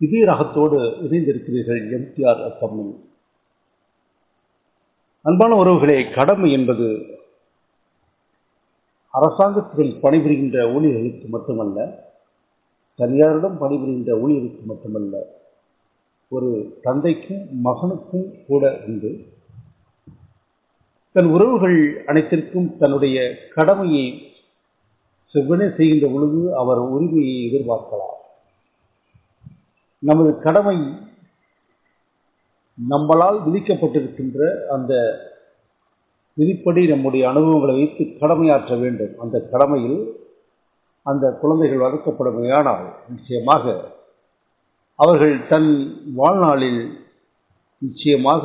இதே ரகத்தோடு இணைந்திருக்கிறீர்கள் எம்டிஆர் எஃப்எம்மில் அன்பான உறவுகளே கடமை என்பது அரசாங்கத்தில் பணிபுரிகின்ற ஊழியர்களுக்கு மட்டுமல்ல தனியாரிடம் பணிபுரிகின்ற ஊழியருக்கு மட்டுமல்ல ஒரு தந்தைக்கும் மகனுக்கும் கூட உண்டு தன் உறவுகள் அனைத்திற்கும் தன்னுடைய கடமையை செவ்வனே செய்கின்ற பொழுது அவர் உரிமையை எதிர்பார்க்கலாம் நமது கடமை நம்மளால் விதிக்கப்பட்டிருக்கின்ற அந்த விதிப்படி நம்முடைய அனுபவங்களை வைத்து கடமையாற்ற வேண்டும் அந்த கடமையில் அந்த குழந்தைகள் வளர்க்கப்படுமையானால் நிச்சயமாக அவர்கள் தன் வாழ்நாளில் நிச்சயமாக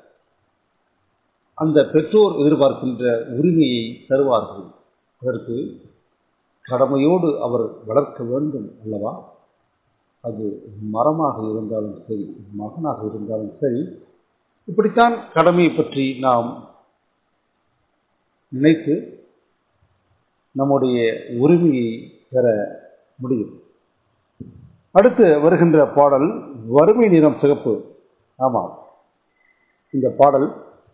அந்த பெற்றோர் எதிர்பார்க்கின்ற உரிமையை தருவார்கள் அதற்கு கடமையோடு அவர் வளர்க்க வேண்டும் அல்லவா அது மரமாக இருந்தாலும் சரி மகனாக இருந்தாலும் சரி இப்படித்தான் கடமையை பற்றி நாம் நினைத்து நம்முடைய உரிமையை பெற முடியும் அடுத்து வருகின்ற பாடல் வறுமை நிறம் சிகப்பு ஆமாம் இந்த பாடல்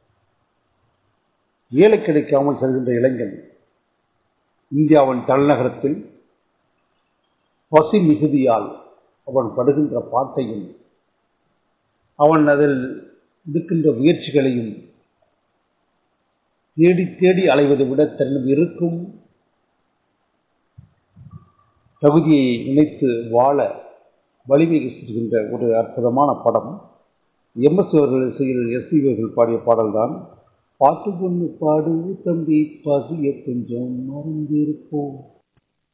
வேலை கிடைக்காமல் செல்கின்ற இளைஞன் இந்தியாவின் தலைநகரத்தில் பசி மிகுதியால் அவன் படுகின்ற பாட்டையும் அவன் அதில் இருக்கின்ற முயற்சிகளையும் தேடி தேடி அலைவதை விட தன்னிடம் இருக்கும் தகுதியை நினைத்து வாழ வலிமை செய்கின்ற ஒரு அற்புதமான படம் எம்எஸ் அவர்கள் இசையில் எஸ்பி அவர்கள் பாடிய பாடல்தான் பாட்டு பொண்ணு பாடு தம்பி பசிய கொஞ்சம் மறந்திருப்போம்